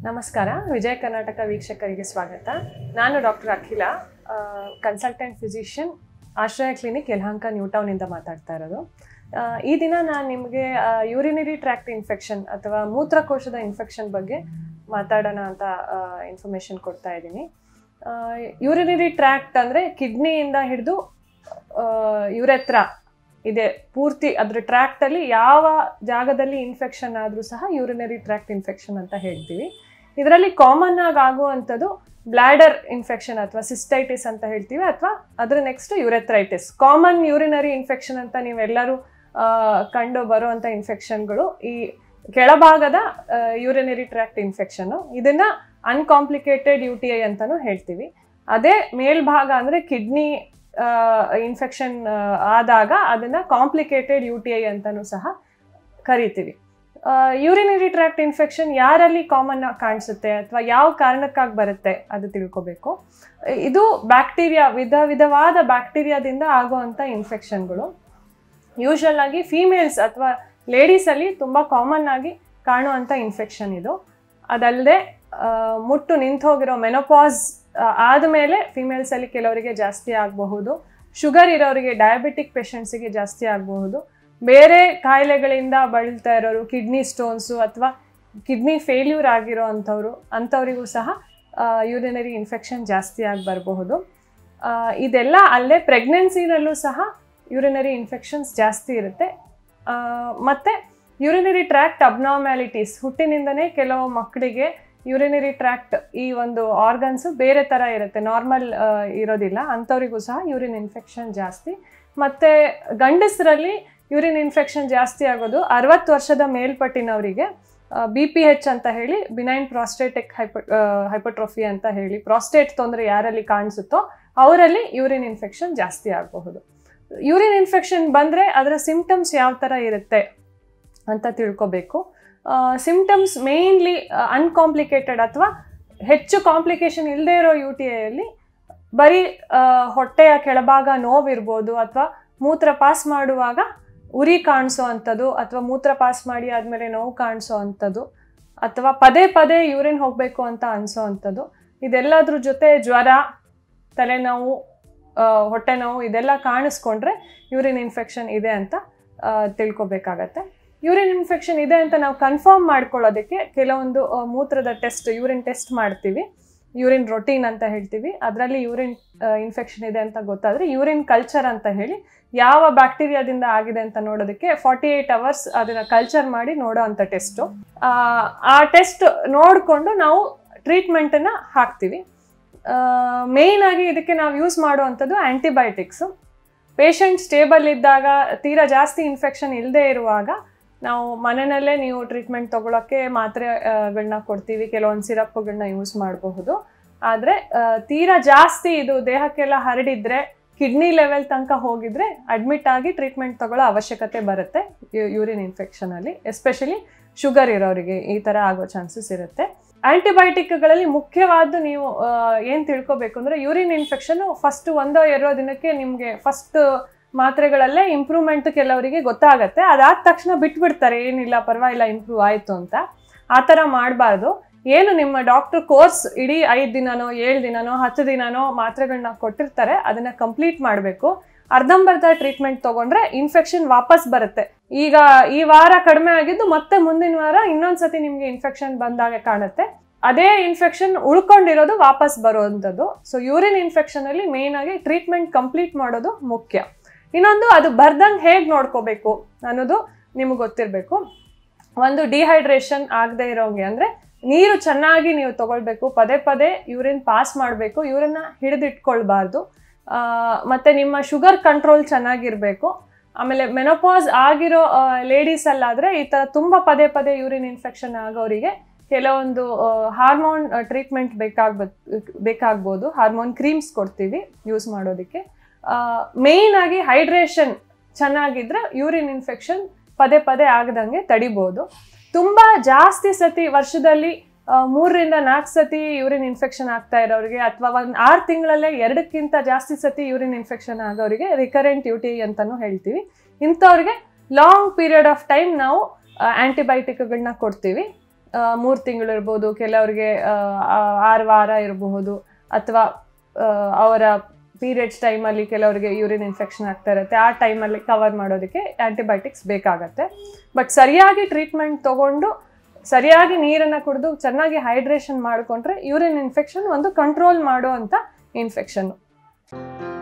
ನಮಸ್ಕಾರ ವಿಜಯ ಕರ್ನಾಟಕ ವೀಕ್ಷಕರಿಗೆ ಸ್ವಾಗತ ನಾನು doctor Akhila consultant physician Ashraya clinic Yelahanka ನ್ಯೂಟೌನಿಂದ ಮಾತಾಡ್ತಾ ಇರೋದು ಆ, ಈ ದಿನ ನಾನು ನಿಮಗೆ ಯೂರಿನರಿ ಟ್ರ್ಯಾಕ್ಟ್ ಇನ್ಫೆಕ್ಷನ್ ಅಥವಾ ಮೂತ್ರಕೋಶದ ಇನ್ಫೆಕ್ಷನ್ ಬಗ್ಗೆ ಮಾತಾಡೋಣ ಅಂತ ಇನ್ಫಾರ್ಮೇಷನ್ ಕೊಡ್ತಾ ಇದ್ದೀನಿ ಯೂರಿನರಿ ಟ್ರ್ಯಾಕ್ಟ್ ಅಂದರೆ ಕಿಡ್ನಿಯಿಂದ ಹಿಡಿದು ಯುರೆತ್ರ ಇದೆ ಪೂರ್ತಿ ಅದ್ರ ಟ್ರ್ಯಾಕ್ಟ್ ಅಲ್ಲಿ ಯಾವ ಜಾಗದಲ್ಲಿ ಇನ್ಫೆಕ್ಷನ್ ಆದ್ರೂ ಸಹ ಯೂರಿನರಿ ಟ್ರ್ಯಾಕ್ಟ್ ಇನ್ಫೆಕ್ಷನ್ ಅಂತ ಹೇಳ್ತೀವಿ ಇದರಲ್ಲಿ ಕಾಮನ್ ಆಗಿ ಆಗುವಂಥದ್ದು ಬ್ಲಾಡರ್ ಇನ್ಫೆಕ್ಷನ್ ಅಥವಾ ಸಿಸ್ಟೈಟಿಸ್ ಅಂತ ಹೇಳ್ತೀವಿ ಅಥವಾ ಅದ್ರ next urethritis common urinary infection ಅಂತ ನೀವೆಲ್ಲರೂ ಆ, ಕಂಡು ಬರುವಂಥ ಇನ್ಫೆಕ್ಷನ್ಗಳು ಈ ಕೆಳಭಾಗದ ಯೂರಿನರಿ ಟ್ರ್ಯಾಕ್ಟ್ ಇನ್ಫೆಕ್ಷನ್ ಇದನ್ನ ಅನ್ಕಾಂಪ್ಲಿಕೇಟೆಡ್ ಯು ಟಿ ಐ ಅಂತಾನು ಹೇಳ್ತೀವಿ ಅದೇ ಮೇಲ್ಭಾಗ ಅಂದ್ರೆ ಕಿಡ್ನಿ ಇನ್ಫೆಕ್ಷನ್ ಆದಾಗ ಅದನ್ನ ಕಾಂಪ್ಲಿಕೇಟೆಡ್ ಯು ಟಿ ಐ ಅಂತಾನು ಸಹ ಕರಿತೀವಿ ಯೂರಿನರಿ ಟ್ರ್ಯಾಕ್ಟ್ ಇನ್ಫೆಕ್ಷನ್ ಯಾರಲ್ಲಿ ಕಾಮನ್ ಕಾಣಿಸುತ್ತೆ ಅಥವಾ ಯಾವ ಕಾರಣಕ್ಕಾಗಿ ಬರುತ್ತೆ ಅದು ತಿಳ್ಕೊಬೇಕು ಇದು ಬ್ಯಾಕ್ಟೀರಿಯಾ ವಿಧ ವಿಧವಾದ ಬ್ಯಾಕ್ಟೀರಿಯಾದಿಂದ ಆಗುವಂಥ ಇನ್ಫೆಕ್ಷನ್ಗಳು ಯೂಶಲ್ ಆಗಿ ಫೀಮೇಲ್ಸ್ ಅಥವಾ ಲೇಡೀಸಲ್ಲಿ ತುಂಬ ಕಾಮನ್ ಆಗಿ ಕಾಣುವಂಥ ಇನ್ಫೆಕ್ಷನ್ ಇದು ಅದಲ್ಲದೆ ಮುಟ್ಟು ನಿಂತು ಹೋಗಿರೋ ಮೆನೋಪಾಸ್ ಆದಮೇಲೆ ಫಿಮೇಲ್ಸಲ್ಲಿ ಕೆಲವರಿಗೆ ಜಾಸ್ತಿ ಆಗಬಹುದು ಶುಗರ್ ಇರೋರಿಗೆ ಡಯಾಬಿಟಿಕ್ ಪೇಷಂಟ್ಸಿಗೆ ಜಾಸ್ತಿ ಆಗಬಹುದು ಬೇರೆ ಕಾಯಿಲೆಗಳಿಂದ ಬಳಲ್ತಾ ಇರೋರು ಕಿಡ್ನಿ ಸ್ಟೋನ್ಸು ಅಥವಾ ಕಿಡ್ನಿ ಫೇಲ್ಯೂರ್ ಆಗಿರೋ ಅಂಥವ್ರು ಅಂಥವರಿಗೂ ಸಹ ಯೂರಿನರಿ ಇನ್ಫೆಕ್ಷನ್ ಜಾಸ್ತಿ ಆಗಿ ಬರಬಹುದು ಆ, ಇದೆಲ್ಲ ಅಲ್ಲದೆ ಪ್ರೆಗ್ನೆನ್ಸಿನಲ್ಲೂ ಸಹ ಯೂರಿನರಿ ಇನ್ಫೆಕ್ಷನ್ಸ್ ಜಾಸ್ತಿ ಇರುತ್ತೆ ಆ, ಮತ್ತೆ ಯೂರಿನರಿ ಟ್ರ್ಯಾಕ್ಟ್ ಅಬ್ನಾರ್ಮ್ಯಾಲಿಟೀಸ್ ಹುಟ್ಟಿನಿಂದನೇ ಕೆಲವು ಮಕ್ಕಳಿಗೆ ಯೂರಿನರಿ ಟ್ರ್ಯಾಕ್ಟ್ ಈ ಒಂದು ಆರ್ಗನ್ಸು ಬೇರೆ ಥರ ಇರುತ್ತೆ ನಾರ್ಮಲ್ ಇರೋದಿಲ್ಲ ಅಂಥವರಿಗೂ ಸಹ ಯೂರಿನ್ ಇನ್ಫೆಕ್ಷನ್ ಜಾಸ್ತಿ ಮತ್ತು ಗಂಡಸರಲ್ಲಿ ಯೂರಿನ್ ಇನ್ಫೆಕ್ಷನ್ ಜಾಸ್ತಿ ಆಗೋದು ಅರವತ್ತು ವರ್ಷದ ಮೇಲ್ಪಟ್ಟಿನವರಿಗೆ ಬಿ ಪಿ ಹೆಚ್ ಅಂತ ಹೇಳಿ ಬಿನೈನ್ ಪ್ರಾಸ್ಟೇಟಿಕ್ ಹೈಪ ಹೈಪೋಟ್ರೋಫಿ ಅಂತ ಹೇಳಿ ಪ್ರಾಸ್ಟೇಟ್ ತೊಂದರೆ ಯಾರಲ್ಲಿ ಕಾಣಿಸುತ್ತೋ ಅವರಲ್ಲಿ ಯೂರಿನ್ ಇನ್ಫೆಕ್ಷನ್ ಜಾಸ್ತಿ ಆಗಬಹುದು ಯೂರಿನ್ ಇನ್ಫೆಕ್ಷನ್ ಬಂದರೆ ಅದರ ಸಿಂಪ್ಟಮ್ಸ್ ಯಾವ ಥರ ಇರುತ್ತೆ ಅಂತ ತಿಳ್ಕೊಬೇಕು ಸಿಂಪ್ಟಮ್ಸ್ ಮೇಯ್ನ್ಲಿ ಅನ್ಕಾಂಪ್ಲಿಕೇಟೆಡ್ ಅಥವಾ ಹೆಚ್ಚು ಕಾಂಪ್ಲಿಕೇಶನ್ ಇಲ್ಲದೆ ಇರೋ ಯು ಟಿ ಐಯಲ್ಲಿ ಬರೀ ಆ, ಹೊಟ್ಟೆಯ ಕೆಳಭಾಗ ನೋವಿರ್ಬೋದು ಅಥವಾ ಮೂತ್ರ ಪಾಸ್ ಮಾಡುವಾಗ ಉರಿ ಕಾಣಿಸೋ ಅಂಥದ್ದು ಅಥವಾ ಮೂತ್ರ ಪಾಸ್ ಮಾಡಿ ಆದಮೇಲೆ ನೋವು ಕಾಣಿಸೋ ಅಂಥದ್ದು ಅಥವಾ ಪದೇ ಪದೇ ಯೂರಿನ್ ಹೋಗಬೇಕು ಅಂತ ಅನಿಸೋ ಅಂಥದ್ದು ಇದೆಲ್ಲದ್ರ ಜೊತೆ ಜ್ವರ ತಲೆನೋವು ಆ, ಹೊಟ್ಟೆ ನೋವು ಇದೆಲ್ಲ ಕಾಣಿಸ್ಕೊಂಡ್ರೆ ಯೂರಿನ್ ಇನ್ಫೆಕ್ಷನ್ ಇದೆ ಅಂತ ಆ, ತಿಳ್ಕೊಬೇಕಾಗತ್ತೆ ಯೂರಿನ್ ಇನ್ಫೆಕ್ಷನ್ ಇದೆ ಅಂತ ನಾವು ಕನ್ಫರ್ಮ್ ಮಾಡ್ಕೊಳ್ಳೋದಕ್ಕೆ ಕೆಲವೊಂದು ಆ, ಮೂತ್ರದ ಟೆಸ್ಟ್ ಯೂರಿನ್ ಟೆಸ್ಟ್ ಮಾಡ್ತೀವಿ ಯೂರಿನ್ ರೊಟೀನ್ ಅಂತ ಹೇಳ್ತೀವಿ ಅದರಲ್ಲಿ ಯೂರಿನ್ ಇನ್ಫೆಕ್ಷನ್ ಇದೆ ಅಂತ ಗೊತ್ತಾದರೆ ಯೂರಿನ್ ಕಲ್ಚರ್ ಅಂತ ಹೇಳಿ ಯಾವ ಬ್ಯಾಕ್ಟೀರಿಯಾದಿಂದ ಆಗಿದೆ ಅಂತ ನೋಡೋದಕ್ಕೆ ಫಾರ್ಟಿ ಏಯ್ಟ್ ಅವರ್ಸ್ ಅದನ್ನು ಕಲ್ಚರ್ ಮಾಡಿ ನೋಡೋ ಅಂಥ ಟೆಸ್ಟು ಆ ಟೆಸ್ಟ್ ನೋಡಿಕೊಂಡು ನಾವು ಟ್ರೀಟ್ಮೆಂಟನ್ನು ಹಾಕ್ತೀವಿ ಮೇಯ್ನ್ ಆಗಿ ಇದಕ್ಕೆ ನಾವು ಯೂಸ್ ಮಾಡುವಂಥದ್ದು ಆ್ಯಂಟಿಬಯೋಟಿಕ್ಸು ಪೇಷಂಟ್ ಸ್ಟೇಬಲ್ ಇದ್ದಾಗ ತೀರಾ ಜಾಸ್ತಿ ಇನ್ಫೆಕ್ಷನ್ ಇಲ್ಲದೆ ಇರುವಾಗ ನಾವು ಮನೆಯಲ್ಲೇ ನೀವು ಟ್ರೀಟ್ಮೆಂಟ್ ತೊಗೊಳಕ್ಕೆ ಮಾತ್ರೆಗಳನ್ನ ಕೊಡ್ತೀವಿ ಕೆಲವೊಂದು ಸಿರಪ್ಗಳನ್ನ ಯೂಸ್ ಮಾಡಬಹುದು ಆದರೆ ತೀರಾ ಜಾಸ್ತಿ ಇದು ದೇಹಕ್ಕೆಲ್ಲ ಹರಡಿದ್ರೆ ಕಿಡ್ನಿ ಲೆವೆಲ್ ತನಕ ಹೋಗಿದ್ರೆ ಅಡ್ಮಿಟ್ ಆಗಿ ಟ್ರೀಟ್ಮೆಂಟ್ ತಗೊಳ್ಳೋ ಅವಶ್ಯಕತೆ ಬರುತ್ತೆ ಯೂರಿನ್ ಇನ್ಫೆಕ್ಷನಲ್ಲಿ ಎಸ್ಪೆಷಲಿ ಶುಗರ್ ಇರೋರಿಗೆ ಈ ಥರ ಆಗೋ ಚಾನ್ಸಸ್ ಇರುತ್ತೆ ಆಂಟಿಬಯೋಟಿಕ್ಗಳಲ್ಲಿ ಮುಖ್ಯವಾದ್ದು ನೀವು ಏನು ತಿಳ್ಕೊಬೇಕು ಅಂದರೆ ಯೂರಿನ್ ಇನ್ಫೆಕ್ಷನ್ ಫಸ್ಟ್ ಒಂದೋ ಎರಡೋ ದಿನಕ್ಕೆ ನಿಮಗೆ ಫಸ್ಟ್ ಮಾತ್ರೆಗಳಲ್ಲೇ ಇಂಪ್ರೂವ್ಮೆಂಟ್ ಕೆಲವರಿಗೆ ಗೊತ್ತಾಗತ್ತೆ ಅದಾದ ತಕ್ಷಣ ಬಿಟ್ಬಿಡ್ತಾರೆ ಏನಿಲ್ಲ ಪರವಾಗಿಲ್ಲ ಇಂಪ್ರೂವ್ ಆಯಿತು ಅಂತ ಆ ಥರ ಮಾಡಬಾರ್ದು ಏನು ನಿಮ್ಮ ಡಾಕ್ಟರ್ ಕೋರ್ಸ್ ಇಡೀ ಐದು ದಿನನೋ ಏಳು ದಿನನೋ ಹತ್ತು ದಿನನೋ ಮಾತ್ರೆಗಳನ್ನ ಕೊಟ್ಟಿರ್ತಾರೆ ಅದನ್ನು ಕಂಪ್ಲೀಟ್ ಮಾಡಬೇಕು ಅರ್ಧಂಬರ್ಧ ಟ್ರೀಟ್ಮೆಂಟ್ ತೊಗೊಂಡ್ರೆ ಇನ್ಫೆಕ್ಷನ್ ವಾಪಸ್ ಬರುತ್ತೆ ಈಗ ಈ ವಾರ ಕಡಿಮೆ ಆಗಿದ್ದು ಮತ್ತೆ ಮುಂದಿನ ವಾರ ಇನ್ನೊಂದ್ಸತಿ ನಿಮಗೆ ಇನ್ಫೆಕ್ಷನ್ ಬಂದಾಗ ಕಾಣುತ್ತೆ ಅದೇ ಇನ್ಫೆಕ್ಷನ್ ಉಳ್ಕೊಂಡಿರೋದು ವಾಪಸ್ ಬರುವಂಥದ್ದು ಸೊ ಯೂರಿನ್ ಇನ್ಫೆಕ್ಷನ್ ಅಲ್ಲಿ ಮೇನ್ ಆಗಿ ಟ್ರೀಟ್ಮೆಂಟ್ ಕಂಪ್ಲೀಟ್ ಮಾಡೋದು ಮುಖ್ಯ ಇನ್ನೊಂದು ಅದು ಬರ್ದಂಗೆ ಹೇಗೆ ನೋಡ್ಕೋಬೇಕು ಅನ್ನೋದು ನಿಮಗೆ ಗೊತ್ತಿರಬೇಕು ಒಂದು ಡಿಹೈಡ್ರೇಷನ್ ಆಗದೆ ಇರೋಂಗೆ ಅಂದರೆ ನೀರು ಚೆನ್ನಾಗಿ ನೀವು ತಗೊಳ್ಬೇಕು ಪದೇ ಪದೇ ಯೂರಿನ್ ಪಾಸ್ ಮಾಡಬೇಕು ಯೂರಿನ್ನ ಹಿಡಿದಿಟ್ಕೊಳ್ಬಾರ್ದು ಆ, ಮತ್ತೆ ನಿಮ್ಮ ಶುಗರ್ ಕಂಟ್ರೋಲ್ ಚೆನ್ನಾಗಿರಬೇಕು ಆಮೇಲೆ ಮೆನೋಪಾಸ್ ಆಗಿರೋ ಲೇಡೀಸಲ್ಲಾದರೆ ಈ ಥರ ತುಂಬ ಪದೇ ಪದೇ ಯೂರಿನ್ ಇನ್ಫೆಕ್ಷನ್ ಆಗೋರಿಗೆ ಕೆಲವೊಂದು ಹಾರ್ಮೋನ್ ಟ್ರೀಟ್ಮೆಂಟ್ ಬೇಕಾಗ್ಬ ಬೇಕಾಗ್ಬೋದು ಹಾರ್ಮೋನ್ ಕ್ರೀಮ್ಸ್ ಕೊಡ್ತೀವಿ ಯೂಸ್ ಮಾಡೋದಕ್ಕೆ ಮೇಯ್ನ್ ಆಗಿ ಹೈಡ್ರೇಷನ್ ಚೆನ್ನಾಗಿದ್ರೆ ಯೂರಿನ್ ಇನ್ಫೆಕ್ಷನ್ ಪದೇ ಪದೇ ಆಗದಂಗೆ ತಡಿಬೋದು ತುಂಬ ಜಾಸ್ತಿ ಸತಿ ವರ್ಷದಲ್ಲಿ ಆ, ಮೂರರಿಂದ ನಾಲ್ಕು ಸತಿ ಯೂರಿನ್ ಇನ್ಫೆಕ್ಷನ್ ಆಗ್ತಾ ಇರೋರಿಗೆ ಅಥವಾ ಒಂದು ಆರು ತಿಂಗಳಲ್ಲೇ ಎರಡಕ್ಕಿಂತ ಜಾಸ್ತಿ ಸತಿ ಯೂರಿನ್ ಇನ್ಫೆಕ್ಷನ್ ಆಗೋರಿಗೆ ರಿಕರೆಂಟ್ ಯು ಟಿ ಅಂತಲೂ ಹೇಳ್ತೀವಿ ಇಂಥವ್ರಿಗೆ ಲಾಂಗ್ ಪೀರಿಯಡ್ ಆಫ್ ಟೈಮ್ ನಾವು ಆ್ಯಂಟಿಬಯೋಟಿಕ್ಗಳನ್ನ ಕೊಡ್ತೀವಿ ಮೂರು ತಿಂಗಳು ಇರ್ಬೋದು ಕೆಲವರಿಗೆ ಆರು ವಾರ ಇರಬಹುದು ಅಥವಾ ಅವರ ಪೀರಿಯಡ್ಸ್ ಟೈಮಲ್ಲಿ ಕೆಲವರಿಗೆ ಯೂರಿನ್ ಇನ್ಫೆಕ್ಷನ್ ಆಗ್ತಾ ಇರುತ್ತೆ ಆ ಟೈಮಲ್ಲಿ ಕವರ್ ಮಾಡೋದಕ್ಕೆ ಆ್ಯಂಟಿಬಯೋಟಿಕ್ಸ್ ಬೇಕಾಗತ್ತೆ ಬಟ್ ಸರಿಯಾಗಿ ಟ್ರೀಟ್ಮೆಂಟ್ ತಗೊಂಡು ಸರಿಯಾಗಿ ನೀರನ್ನು ಕುಡಿದು ಚೆನ್ನಾಗಿ ಹೈಡ್ರೇಷನ್ ಮಾಡಿಕೊಂಡ್ರೆ ಯೂರಿನ್ ಇನ್ಫೆಕ್ಷನ್ ಒಂದು ಕಂಟ್ರೋಲ್ ಮಾಡುವಂಥ ಇನ್ಫೆಕ್ಷನ್ನು